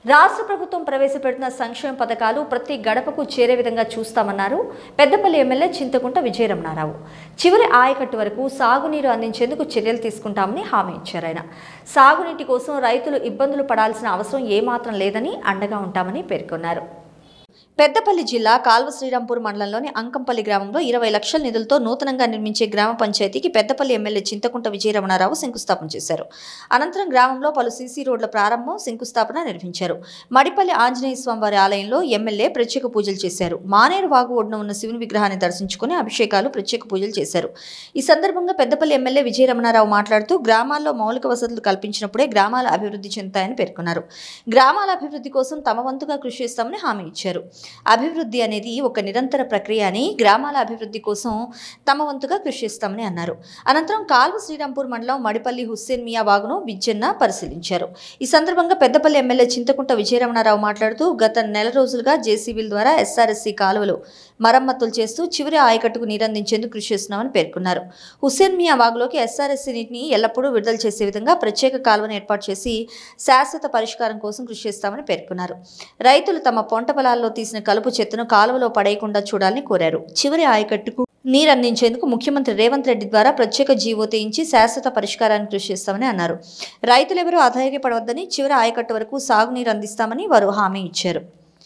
రాష్ట్ర ప్రభుత్వం ప్రవేశపెట్టిన సంక్షేమ పథకాలు ప్రతి గడపకు చేరే విధంగా చూస్తామన్నారు పెద్దపల్లి ఎమ్మెల్యే చింతకుంట విజయరమణారావు చివరి ఆయకట్టు వరకు సాగునీరు అందించేందుకు చర్యలు తీసుకుంటామని హామీ ఇచ్చారు ఆయన సాగునీటి కోసం రైతులు ఇబ్బందులు పడాల్సిన అవసరం ఏమాత్రం లేదని అండగా ఉంటామని పేర్కొన్నారు పెద్దపల్లి జిల్లా కాల్వ శ్రీరాంపూర్ మండలంలోని అంకంపల్లి గ్రామంలో ఇరవై లక్షల నిధులతో నూతనంగా నిర్మించే గ్రామ పంచాయతీకి పెద్దపల్లి ఎమ్మెల్యే చింతకుంట విజయరమణారావు శంకుస్థాపన చేశారు అనంతరం గ్రామంలో పలు సీసీ రోడ్ల ప్రారంభం శంకుస్థాపన నిర్వహించారు మడిపల్లి ఆంజనేయ స్వామివారి ఆలయంలో ఎమ్మెల్యే ప్రత్యేక పూజలు చేశారు మానేరు వాగు ఒడ్డున ఉన్న శివుని విగ్రహాన్ని దర్శించుకుని అభిషేకాలు ప్రత్యేక పూజలు చేశారు ఈ సందర్భంగా పెద్దపల్లి ఎమ్మెల్యే విజయరమణారావు మాట్లాడుతూ గ్రామాల్లో మౌలిక వసతులు కల్పించినప్పుడే గ్రామాల అభివృద్ధి చెందుతాయని పేర్కొన్నారు గ్రామాల అభివృద్ధి కోసం తమ వంతుగా కృషి చేస్తామని హామీ ఇచ్చారు అభివృద్ధి అనేది ఒక నిరంతర ప్రక్రియ అని గ్రామాల అభివృద్ధి కోసం తమ వంతుగా కృషి చేస్తామని అన్నారు అనంతరం కాల్వ శ్రీరాంపూర్ మండలం మడిపల్లి హుస్సేన్ మియా వాగును విజ్జన్న పరిశీలించారు ఈ సందర్భంగా పెద్దపల్లి ఎమ్మెల్యే చింతకుంట విజయరమణారావు మాట్లాడుతూ గత నెల రోజులుగా జేసీబీల ద్వారా ఎస్ఆర్ఎస్సీ కాలువలు మరమ్మతులు చేస్తూ చివరి ఆయకట్టుకు నీరందించేందుకు కృషి చేస్తున్నామని పేర్కొన్నారు హుస్సేన్ మియా వాగులోకి ఎస్ఆర్ఎస్సీ నీటిని ఎల్లప్పుడూ విడుదల చేసే విధంగా ప్రత్యేక కాలువను ఏర్పాటు చేసి శాశ్వత పరిష్కారం కోసం కృషి చేస్తామని పేర్కొన్నారు రైతులు తమ పొంట పొలాల్లో తీసిన కలుపు చెత్తను కాలువలో పడేయకుండా చూడాలని కోరారు చివరి ఆయకట్టుకు నీరందించేందుకు ముఖ్యమంత్రి రేవంత్ రెడ్డి ద్వారా ప్రత్యేక జీవో తీయించి శాశ్వత పరిష్కారాన్ని కృషి చేస్తామని అన్నారు రైతులెవరూ అధైర్యపడవద్దని చివరి ఆయకట్టు వరకు సాగునీరు అందిస్తామని వారు హామీ ఇచ్చారు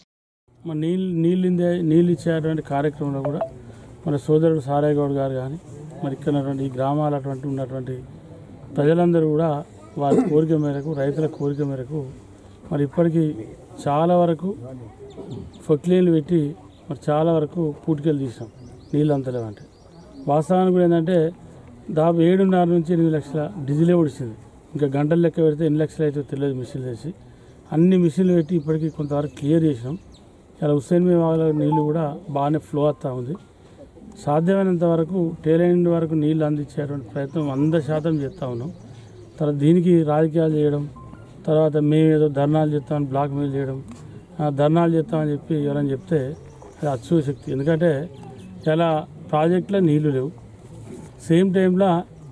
మన నీళ్ళు నీళ్ళు ఇందే నీళ్ళు ఇచ్చేటువంటి కార్యక్రమంలో కూడా మన సోదరుడు సారయ్య గౌడ్ గారు కానీ మరి ఇక్కడ ఉన్నటువంటి ఈ గ్రామాల అటువంటి ఉన్నటువంటి ప్రజలందరూ కూడా వారి కోరిక మేరకు రైతుల కోరిక మేరకు మరి ఇప్పటికీ చాలా వరకు ఫొక్లీన్లు పెట్టి మరి చాలా వరకు పూటికలు తీసాం నీళ్ళు అంతలేవంటే వాస్తవానికి కూడా ఏంటంటే దాదాపు ఏడున్నర నుంచి ఎనిమిది లక్షల డీజిలే ఉడిచింది ఇంకా గంటలు లెక్క పెడితే ఎన్ని లక్షలు అయితే తెలియదు మిషన్లు వేసి అన్ని మిషన్లు పెట్టి ఇప్పటికీ కొంతవరకు క్లియర్ చేసినాం ఇలా హుస్సేన్ మీ వాళ్ళ నీళ్ళు కూడా బాగానే ఫ్లో అవుతూ ఉంది సాధ్యమైనంత వరకు టేలెండ్ వరకు నీళ్ళు అందించేటువంటి ప్రయత్నం వంద శాతం చేస్తూ ఉన్నాం తర్వాత దీనికి రాజకీయాలు చేయడం తర్వాత మేము ఏదో ధర్నాలు చేస్తామని బ్లాక్ మెయిల్ చేయడం ఆ, ధర్నాలు చేస్తామని చెప్పి ఎవరైనా చెప్తే అది అచ్చు శక్తి ఎందుకంటే ఇలా ప్రాజెక్టులో నీళ్లు లేవు సేమ్ టైంలో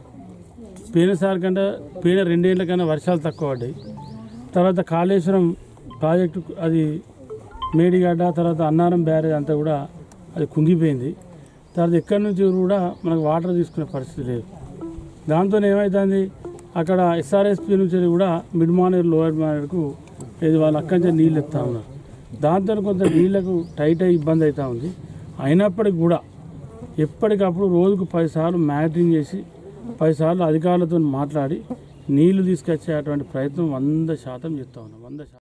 పోయినసారి కంటే పోయిన రెండేళ్ల కన్నా వర్షాలు తక్కువ పడ్డాయి తర్వాత కాళేశ్వరం ప్రాజెక్టు అది మేడిగడ్డ తర్వాత అన్నారం బ్యారేజ్ అంతా కూడా అది కుంగిపోయింది తర్వాత ఎక్కడి నుంచి కూడా మనకు వాటర్ తీసుకునే పరిస్థితి లేదు దాంతో ఏమవుతుంది అక్కడ ఎస్ఆర్ఎస్పి నుంచి కూడా మిడ్ మానేర్ లోయర్ మానేర్కు ఇది వాళ్ళు అక్కడి నుంచి నీళ్ళు ఎత్తా ఉన్నారు దాంతో కొంత నీళ్లకు టైట్ అయ్యి ఇబ్బంది అవుతూ ఉంది అయినప్పటికీ కూడా ఎప్పటికప్పుడు రోజుకు పదిసార్లు మ్యాటరింగ్ చేసి పదిసార్లు అధికారులతో మాట్లాడి నీళ్లు తీసుకొచ్చేటువంటి ప్రయత్నం వంద శాతం చేస్తూ ఉన్నాం వంద శాతం